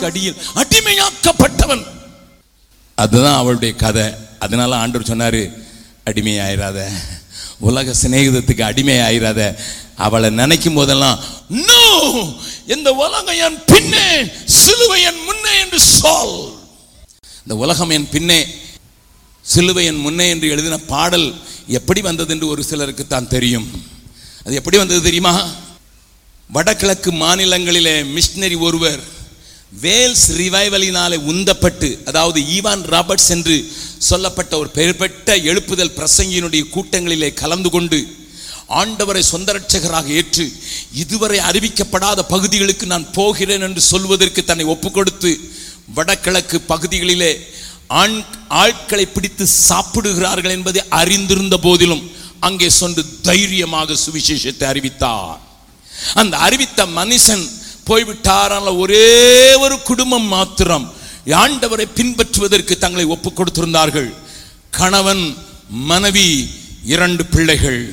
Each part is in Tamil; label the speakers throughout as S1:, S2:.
S1: அடியில் அடிமையாக்கப்பட்டவன் அதுதான் அவளுடைய கதை அதனால ஆண்டவர் சொன்னாரு அடிமையாயிராத உலக சிநேகிதத்துக்கு அடிமையாயிராத அவளை நினைக்கும் போதெல்லாம் நோ இந்த உலகம் என் பின்னே சிலுவை என் முன்னே என்று சொல் இந்த உலகம் என் பின்னே சிலுவை என் முன்னே என்று எழுதின பாடல் எப்படி வந்தது என்று ஒரு சிலருக்கு தான் தெரியும் அது எப்படி வந்தது தெரியுமா வடகிழக்கு மாநிலங்களிலே மிஷினரி ஒருவர் வேல்ஸ் ரிவைவலினாலே உந்தப்பட்டு அதாவது ஈவான் ராபர்ட்ஸ் என்று சொல்லப்பட்ட ஒரு பெயர்பெற்ற எழுப்புதல் பிரசங்கியினுடைய கூட்டங்களிலே கலந்து கொண்டு ஆண்டவரை சொந்த ரட்சகராக ஏற்று இதுவரை அறிவிக்கப்படாத பகுதிகளுக்கு நான் போகிறேன் என்று சொல்வதற்கு தன்னை ஒப்புக்கொடுத்து வடகிழக்கு பகுதிகளிலே ஆண் ஆட்களை பிடித்து சாப்பிடுகிறார்கள் என்பதை அறிந்திருந்த போதிலும் அங்கே சென்று தைரியமாக சுவிசேஷத்தை அறிவித்தார் அந்த அறிவித்த மனுஷன் போய்விட்டார் ஆனால் ஒரே ஒரு குடும்பம் மாத்திரம் ஆண்டவரை பின்பற்றுவதற்கு தங்களை ஒப்புக் கொடுத்திருந்தார்கள் கணவன் மனைவி இரண்டு பிள்ளைகள்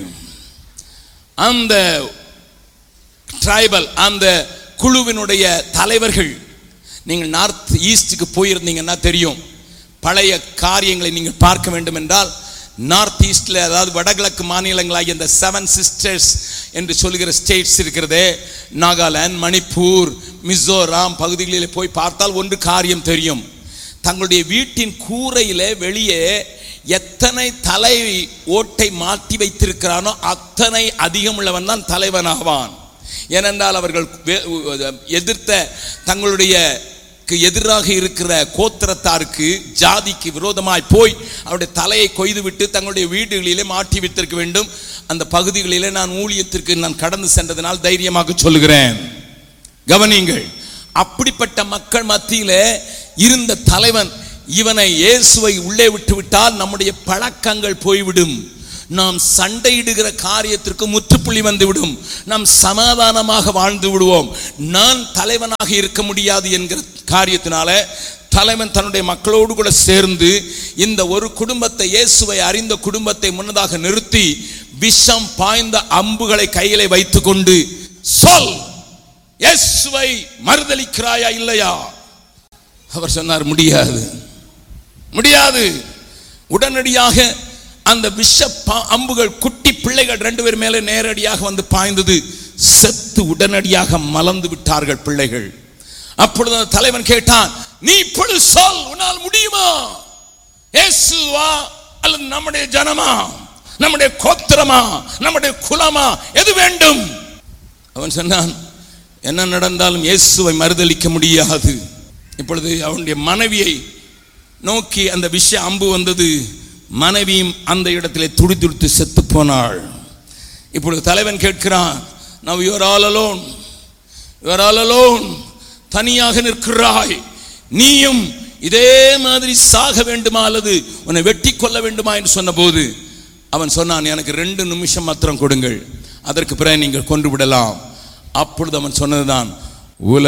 S1: அந்த ட்ரைபல் அந்த குழுவினுடைய தலைவர்கள் நீங்கள் நார்த் ஈஸ்டுக்கு போயிருந்தீங்கன்னா தெரியும் பழைய காரியங்களை நீங்கள் பார்க்க வேண்டும் என்றால் நார்த் ஈஸ்டில் அதாவது வடகிழக்கு மாநிலங்களாகிய இந்த செவன் சிஸ்டர்ஸ் என்று சொல்கிற ஸ்டேட்ஸ் இருக்கிறதே நாகாலாந்து மணிப்பூர் மிசோராம் பகுதிகளில் போய் பார்த்தால் ஒன்று காரியம் தெரியும் தங்களுடைய வீட்டின் கூரையிலே வெளியே எத்தனை தலை ஓட்டை மாட்டி வைத்திருக்கிறானோ அத்தனை அதிகமுள்ளவன் தான் தலைவனாவான் ஏனென்றால் அவர்கள் வே- எதிர்த்த தங்களுடைய க்கு எதிராக இருக்கிற கோத்திரத்தாருக்கு ஜாதிக்கு விரோதமாய் போய் அவருடைய தலையை கொய்து விட்டு தங்களுடைய வீடுகளிலே மாட்டி வைத்திருக்க வேண்டும் அந்த பகுதிகளிலே நான் ஊழியத்திற்கு நான் கடந்து சென்றதனால் தைரியமாக சொல்லுகிறேன் கவனியுங்கள் அப்படிப்பட்ட மக்கள் மத்தியிலே இருந்த தலைவன் இவனை இயேசுவை உள்ளே விட்டு விட்டால் நம்முடைய பழக்கங்கள் போய்விடும் நாம் சண்டையிடுகிற காரியத்திற்கு முற்றுப்புள்ளி வந்துவிடும் நாம் சமாதானமாக வாழ்ந்து விடுவோம் நான் தலைவனாக இருக்க முடியாது என்கிற காரியத்தினால தலைவன் தன்னுடைய மக்களோடு கூட சேர்ந்து இந்த ஒரு குடும்பத்தை இயேசுவை அறிந்த குடும்பத்தை முன்னதாக நிறுத்தி விஷம் பாய்ந்த அம்புகளை கையிலே வைத்துக்கொண்டு சொல் இயேசுவை மறுதலிக்கிறாயா இல்லையா அவர் சொன்னார் முடியாது முடியாது உடனடியாக அந்த விஷ பா- அம்புகள் குட்டி பிள்ளைகள் ரெண்டு பேர் மேலே நேரடியாக வந்து பாய்ந்தது செத்து உடனடியாக மலர்ந்து விட்டார்கள் பிள்ளைகள் அப்பொழுது அந்த தலைவன் கேட்டான் நீ இப்பொழுது சொல் உன்னால் முடியுமா இயேசுவா அல்லது நம்முடைய ஜனமா நம்முடைய கோத்திரமா நம்முடைய குலமா எது வேண்டும் அவன் சொன்னான் என்ன நடந்தாலும் இயேசுவை மறுதலிக்க முடியாது இப்பொழுது அவனுடைய மனைவியை நோக்கி அந்த விஷ அம்பு வந்தது மனைவியும் அந்த இடத்திலே துடி துடித்து செத்து போனாள் இப்பொழுது தலைவன் கேட்கிறான் now you're all alone you're all alone தனியாக நிற்கிறாய் நீயும் இதே மாதிரி சாக வேண்டுமா அல்லது உன்னை வெட்டி கொள்ள வேண்டுமா என்று சொன்னபோது அவன் சொன்னான் எனக்கு ரெண்டு நிமிஷம் மாத்திரம் கொடுங்கள் அதற்கு பிறகு நீங்கள் கொண்டு விடலாம் அப்பொழுது அவன் சொன்னதுதான் உல